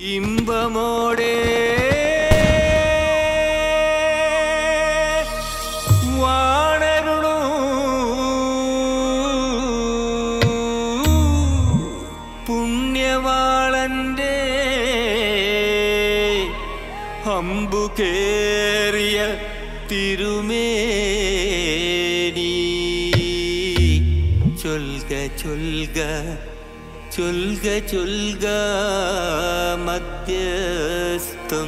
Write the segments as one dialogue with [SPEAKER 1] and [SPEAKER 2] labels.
[SPEAKER 1] ഇമ്പമോടെ വാണരുളൂ പുണ്യവാളന്റെ അമ്പു കേറിയ തിരുമേനി ചൊൽക ചൊൽക ചൊൽക ചൊൽക മധ്യസ്ഥം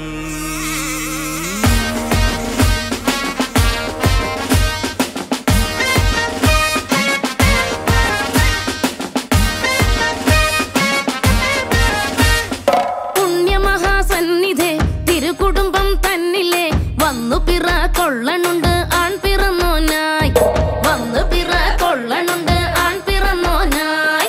[SPEAKER 2] പുണ്യമഹാസന്നിധേ തിരുകുടുംബം തന്നിലെ വന്നു പിറ കൊള്ളണുണ്ട് ആൺ പിറന്നോനായി വന്നു പിറ കൊള്ളണുണ്ട് ആൺ പിറന്നോനായി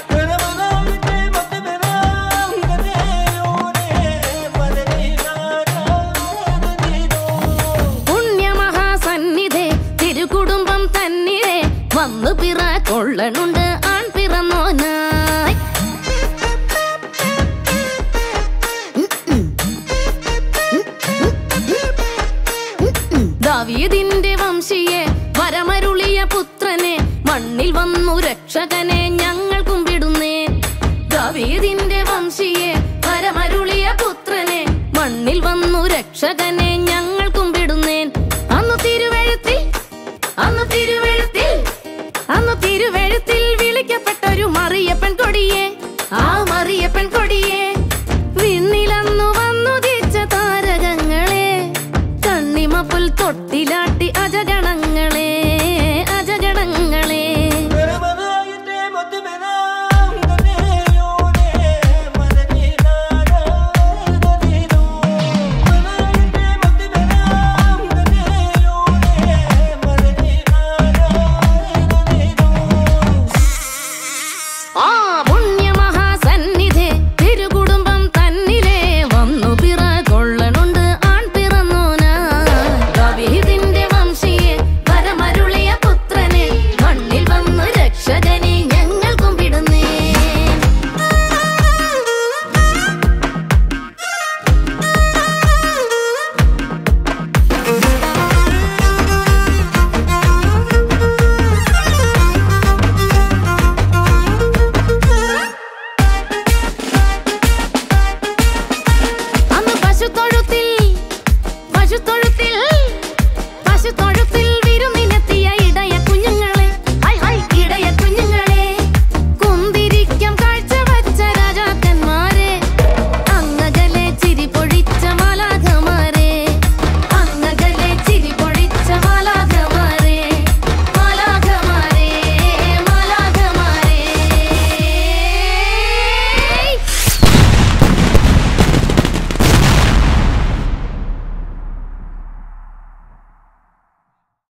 [SPEAKER 2] പുണ്യമഹാസന്നിധേ തിരുകുടുംബം തന്നിലെ വന്നു പിറ കൊള്ളണുണ്ട് ആൺ പിറന്നോനായി ദാവീദിന്റെ വംശിയെ വരമരുളിയ പുത്രനെ മണ്ണിൽ വന്നു രക്ഷകനെ ഞങ്ങൾ കുമ്പിടുന്നേ ദാവീദിന്റെ വംശിയെ വരമരുളിയ പുത്രനെ മണ്ണിൽ വന്നു രക്ഷകനെ